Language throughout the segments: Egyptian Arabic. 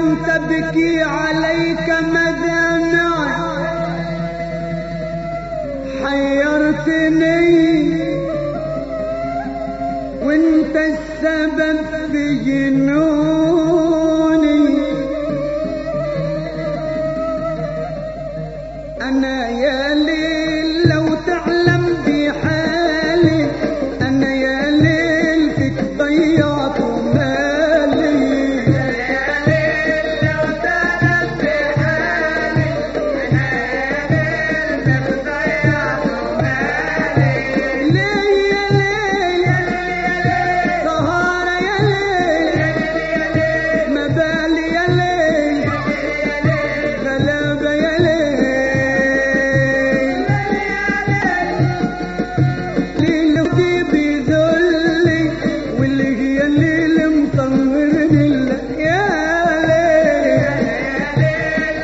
تبكي عليك مدامعي حيرتني وانت السبب في جنوني انا يا ليل لو تعلم بحالي انا يا ليل فيك ضيعت مالي ليه يا ليل سهارة يا ليل مبالي يا ليل غلابة يا ليل ليل في بذلي واللي هي الليل مطهرني يا ليل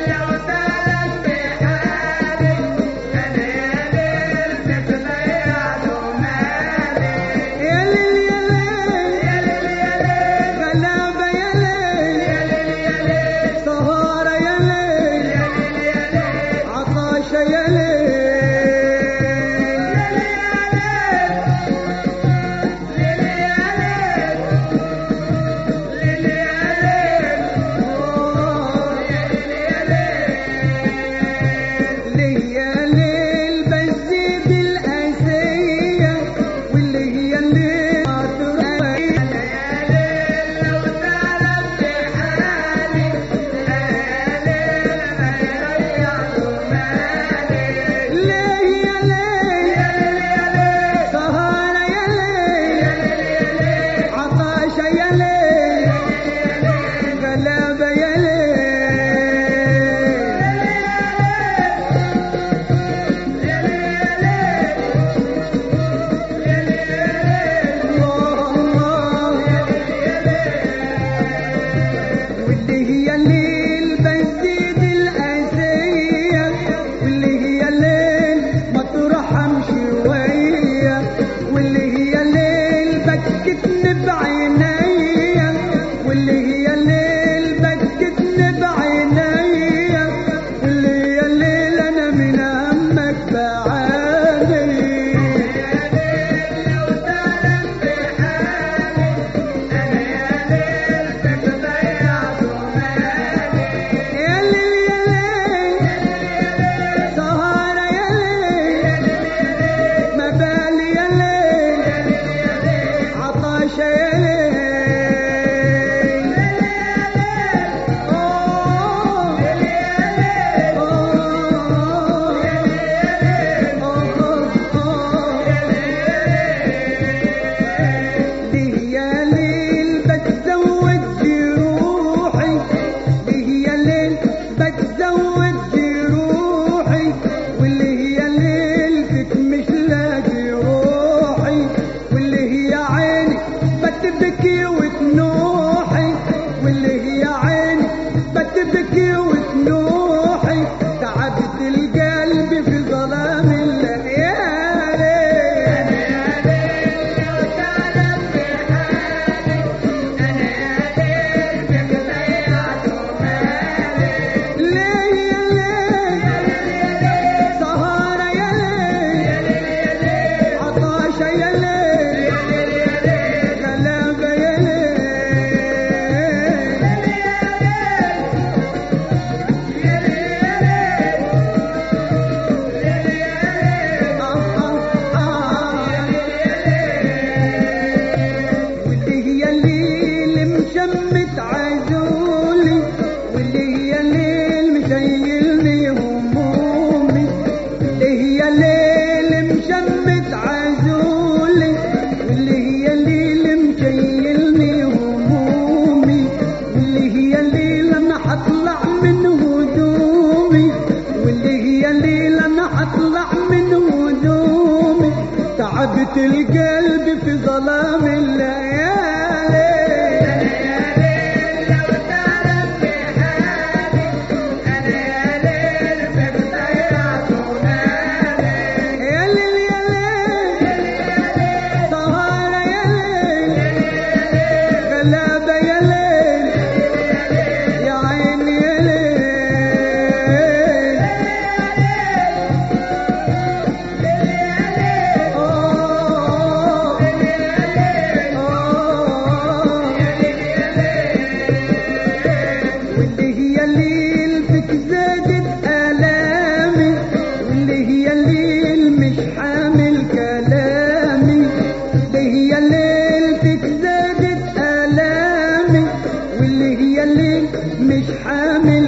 يا ليل يا ليل غلابة يا ليل سهارة يا ليل عطاشة يا ليل ليا ليل بزيد الأسية واللي هي اللي ما تروي ليه يا ليل سهارة يا ليل عطاشة يا ليل غلابة يا ليل واللي هي الليل بزيد الأسية واللي هي الليل ما ترحم شوية واللي هي الليل بكتني بعينيا واللي هي الليل بكتني بعينيا واللي هي الليل أنا من همك بعاني يا ليل يا ليل سهارة يا ليل مبالي يا ليل عطاشة يا ليل أوه. ليه يا ليل بتزود جروحي ليه يا ليل بتزود جروحي واللي هي الليل فيك مش لاقي روحي واللي هي عيني بتبكي وتنوحي واللي هي عيني بتبكي وتنوحي تعبت القلب في ظلام الليالي ليه يا ليل سهارة يا ليل عطاشة يا ليل غلابة يا ليل مش حامل